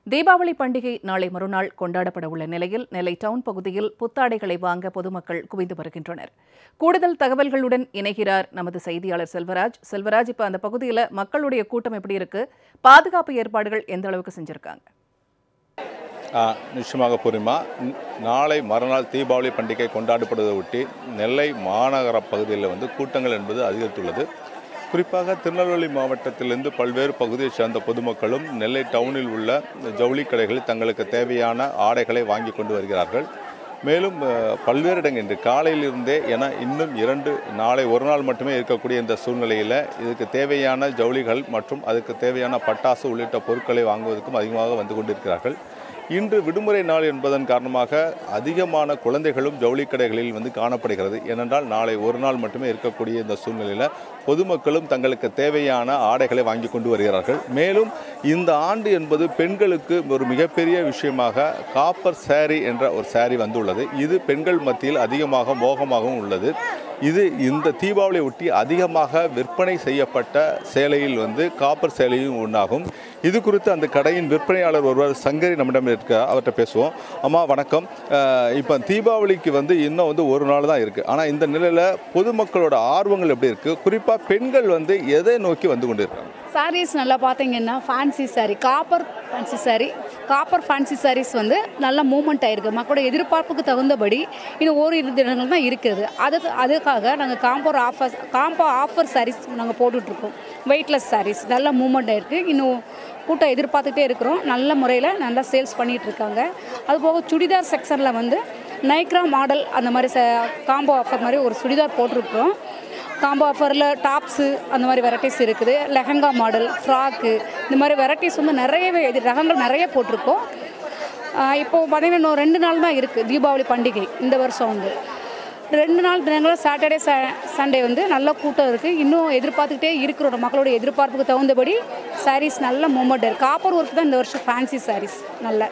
தீபாவளி பண்டிகை நாளை மறுநாள் கொண்டாடப்பட உள்ள நிலையில் நெல்லை டவுன் பகுதியில் புத்தாடைகளை வாங்க பொதுமக்கள் குவிந்து வருகின்றனர் கூடுதல் தகவல்களுடன் இணைகிறார் நமது செய்தியாளர் செல்வராஜ் செல்வராஜ் இப்ப அந்த பகுதியில் மக்களுடைய கூட்டம் எப்படி இருக்கு பாதுகாப்பு ஏற்பாடுகள் எந்த அளவுக்கு செஞ்சிருக்காங்க ஆ, நிச்சயமாக பூர்ணிமா ந- நாளை மறுநாள் தீபாவளி பண்டிகை கொண்டாடப்படுவதை ஒட்டி நெல்லை மாநகர பகுதியில் வந்து கூட்டங்கள் என்பது அதிகரித்துள்ளது குறிப்பாக திருநெல்வேலி மாவட்டத்திலிருந்து பல்வேறு பகுதியைச் சேர்ந்த பொதுமக்களும் நெல்லை டவுனில் உள்ள ஜவுளி கடைகளில் தங்களுக்கு தேவையான ஆடைகளை வாங்கி கொண்டு வருகிறார்கள் மேலும் அஹ், பல்வேறு இடங்கள் இன்று காலையிலிருந்தே என இன்னும் இரண்டு நாளை ஒரு நாள் மட்டுமே இருக்கக்கூடிய இந்த சூழ்நிலையில் இதுக்கு தேவையான ஜவுளிகள் மற்றும் அதுக்கு தேவையான பட்டாசு உள்ளிட்ட பொருட்களை வாங்குவதற்கும் அதிகமாக வந்து கொண்டிருக்கிறார்கள் இன்று விடுமுறை நாள் என்பதன் காரணமாக அதிகமான குழந்தைகளும் ஜவுளி கடைகளில் வந்து காணப்படுகிறது ஏனென்றால் நாளை ஒரு நாள் மட்டுமே இருக்கக்கூடிய இந்த சூழ்நிலையில் பொதுமக்களும் தங்களுக்கு தேவையான ஆடைகளை வாங்கி கொண்டு வருகிறார்கள் மேலும் இந்த ஆண்டு என்பது பெண்களுக்கு ஒரு மிகப்பெரிய விஷயமாக காப்பர் saree என்ற ஒரு saree வந்துள்ளது இது பெண்கள் மத்தியில் அதிகமாக மோகமாகவும் உள்ளது இது இந்த தீபாவளியை ஒட்டி அதிகமாக விற்பனை செய்யப்பட்ட சேலையில் வந்து காப்பர் சேலையும் ஒன்றாகும் இது குறித்து அந்த கடையின் விற்பனையாளர் ஒருவர் சங்கரி நம்மிடம் இருக்க அவர்கிட்ட பேசுவோம் அம்மா வணக்கம் அஹ், இப்போ தீபாவளிக்கு வந்து இன்னும் வந்து ஒரு நாள் தான் இருக்குது ஆனால் இந்த நிலையில் பொதுமக்களோட ஆர்வங்கள் எப்படி இருக்குது குறிப்பாக பெண்கள் வந்து எதை நோக்கி வந்து கொண்டிருக்காங்க சாரீஸ் நல்லா பார்த்தீங்கன்னா fancy saree copper fancy saree copper fancy sarees வந்து நல்ல மூவ்மெண்ட் ஆயிருக்கு மக்களோட எதிர்பார்ப்புக்கு தகுந்தபடி இன்னும் ஓரிரு தினங்கள் தான் இருக்குது அதுக்கு அதுக்காக நாங்கள் combo offer combo offer sarees நாங்கள் போட்டுட்ருக்கோம் வெயிட்லெஸ் sarees நல்ல மூவ்மெண்ட் ஆயிருக்கு இன்னும் கூட்டம் எதிர்பார்த்துட்டே இருக்கிறோம் நல்ல முறையில் நல்லா சேல்ஸ் பண்ணிகிட்டு இருக்காங்க அதுபோக சுடிதார் செக்ஷனில் வந்து நைக்ரா மாடல் அந்த மாதிரி ச காம்போ ஆஃபர் மாதிரி ஒரு சுடிதார் போட்டிருக்கிறோம் காம்போ ஆஃபரில் டாப்ஸு அந்த மாதிரி வெரைட்டிஸ் இருக்குது லெஹங்கா மாடல் ஃப்ராக்கு இந்த மாதிரி வெரைட்டிஸ் வந்து நிறையவே இது ரகங்கள் நிறைய போட்டிருக்கோம் ஆஹ் இப்போ பார்த்தீங்கன்னா இன்னும் ரெண்டு நாள் தான் இருக்குது தீபாவளி பண்டிகை இந்த வருஷம் வந்து ரெண்டு நாள் தினங்களும் சாட்டர்டே ச சண்டே வந்து நல்ல கூட்டம் இருக்குது இன்னும் எதிர்பார்த்துக்கிட்டே இருக்கிறோம் மக்களோட எதிர்பார்ப்புக்கு தகுந்தபடி சாரீஸ் நல்ல மூமெண்ட் இருக்குது காப்பர் ஒர்க் தான் இந்த வருஷம் ஃபேன்சி சாரீஸ் நல்ல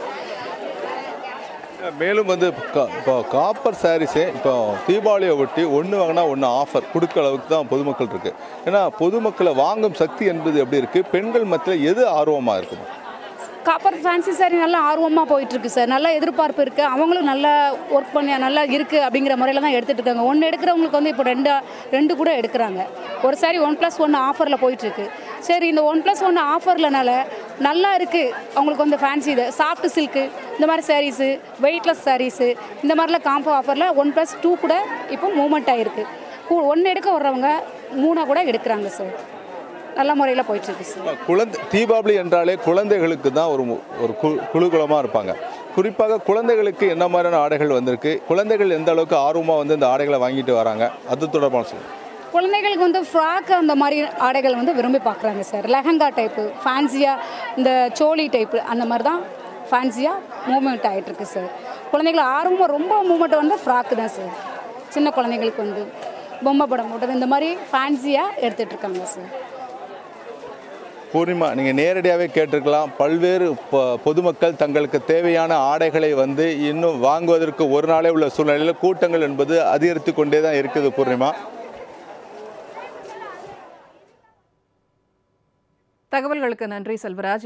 மேலும் வந்து கா- இப்போ காப்பர் சாரீஸே இப்போ தீபாவளியை ஒட்டி ஒன்று வாங்கினா ஒன்று ஆஃபர் கொடுக்க அளவுக்கு தான் பொதுமக்கள் இருக்குது ஏன்னா பொதுமக்களை வாங்கும் சக்தி என்பது எப்படி இருக்குது பெண்கள் மத்தியில் எது ஆர்வமாக இருக்கும் காப்பர் ஃபேன்சி சாரி நல்லா ஆர்வமாக போயிட்டுருக்கு சார் நல்லா எதிர்பார்ப்பு இருக்குது அவங்களும் நல்லா ஒர்க் பண்ணி நல்லா இருக்குது அப்படிங்கிற முறையில் தான் எடுத்துகிட்டு இருக்காங்க ஒன்று எடுக்கிறவங்களுக்கு வந்து இப்போ ரெண்டு ரெண்டு கூட எடுக்கிறாங்க ஒரு சாரி ஒன் ப்ளஸ் ஒன்று ஆஃபரில் போயிட்டுருக்கு சரி இந்த ஒன் ப்ளஸ் ஒன்று ஆஃபர்லனால நல்லா இருக்குது அவங்களுக்கு வந்து ஃபேன்சி இது சாஃப்ட் சில்க்கு இந்த மாதிரி சாரீஸு வெயிட்லெஸ் சாரீஸு இந்த மாதிரிலாம் காம்போ ஆஃபரில் ஒன் ப்ளஸ் டூ கூட இப்போ மூவ்மெண்ட் ஆகிருக்கு ஒன்று எடுக்க வர்றவங்க மூணாக கூட எடுக்கிறாங்க சார் நல்ல முறையில் போயிட்டுருக்கு சார் குழந்தை தீபாவளி என்றாலே குழந்தைகளுக்கு தான் ஒரு மு- ஒரு கு- குழுகுலமாக இருப்பாங்க குறிப்பாக குழந்தைகளுக்கு என்ன மாதிரியான ஆடைகள் வந்திருக்கு குழந்தைகள் எந்த அளவுக்கு ஆர்வமாக வந்து இந்த ஆடைகளை வாங்கிட்டு வராங்க அது தொடர்பான சொல்லுங்கள் குழந்தைகளுக்கு வந்து ஃப்ராக் அந்த மாதிரி ஆடைகள் வந்து விரும்பி பார்க்குறாங்க சார் லெஹங்கா டைப்பு ஃபேன்சியாக இந்த சோலி டைப்பு அந்த மாதிரி தான் ஃபேன்சியாக மூவ்மெண்ட் ஆகிட்டுருக்கு சார் குழந்தைகள் ஆர்வமாக ரொம்ப மூவ்மெண்ட் வந்து ஃப்ராக்கு தான் சார் சின்ன குழந்தைங்களுக்கு வந்து பொம்மை படம் போட்டது இந்த மாதிரி ஃபேன்சியாக எடுத்துகிட்டு இருக்காங்க சார் பூர்ணிமா நீங்கள் நேரடியாகவே கேட்டிருக்கலாம் பல்வேறு பொ- பொதுமக்கள் தங்களுக்கு தேவையான ஆடைகளை வந்து இன்னும் வாங்குவதற்கு ஒரு நாளே உள்ள சூழ்நிலையில் கூட்டங்கள் என்பது அதிகரித்து கொண்டே தான் இருக்குது பூர்ணிமா தகவல்களுக்கு நன்றி செல்வராஜ்